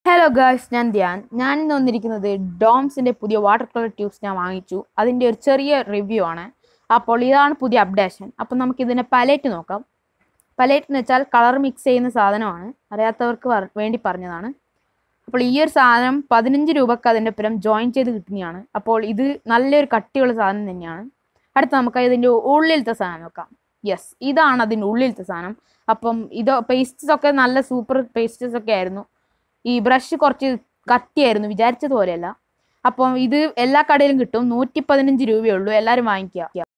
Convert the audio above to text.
hello girls ഞാൻ ധ്യാൻ ഞാൻ ഇന്ന് വന്നിരിക്കുന്നത് ഡോംസിന്റെ പുതിയ വാട്ടർ കളർ ട്യൂബ്സ് ഞാൻ വാങ്ങിച്ചു അതിന്റെ ഒരു ചെറിയ റിവ്യൂ ആണ് അപ്പോൾ ഇതാണ് പുതിയ അപ്ഡേഷൻ അപ്പം നമുക്ക് ഇതിന്റെ പലേറ്റ് നോക്കാം പലേറ്റ് എന്ന് വെച്ചാൽ കളർ മിക്സ് ചെയ്യുന്ന സാധനമാണ് അറിയാത്തവർക്ക് വർ- വേണ്ടി പറഞ്ഞതാണ് അപ്പോൾ ഈ ഒരു സാധനം പതിനഞ്ച് രൂപക്ക് അതിൻ്റെ ഒപ്പം ജോയിൻ ചെയ്ത് കിട്ടുന്നതാണ് അപ്പോൾ ഇത് നല്ലൊരു കട്ടിയുള്ള സാധനം തന്നെയാണ് അടുത്ത നമുക്ക് ഇതിൻ്റെ ഉള്ളിലത്തെ സാധനം നോക്കാം യെസ് ഇതാണ് അതിൻ്റെ ഉള്ളിലത്തെ സാധനം അപ്പം ഇത് പേസ്റ്റസ് ഒക്കെ നല്ല സൂപ്പർ പേസ്റ്റസ് ഒക്കെ ആയിരുന്നു ഈ ബ്രഷ് കുറച്ച് കട്ടിയായിരുന്നു വിചാരിച്ചതുപോലെയല്ല അപ്പം ഇത് എല്ലാ കടയിലും കിട്ടും നൂറ്റി പതിനഞ്ച് രൂപയേ ഉള്ളൂ എല്ലാവരും വാങ്ങിക്കുക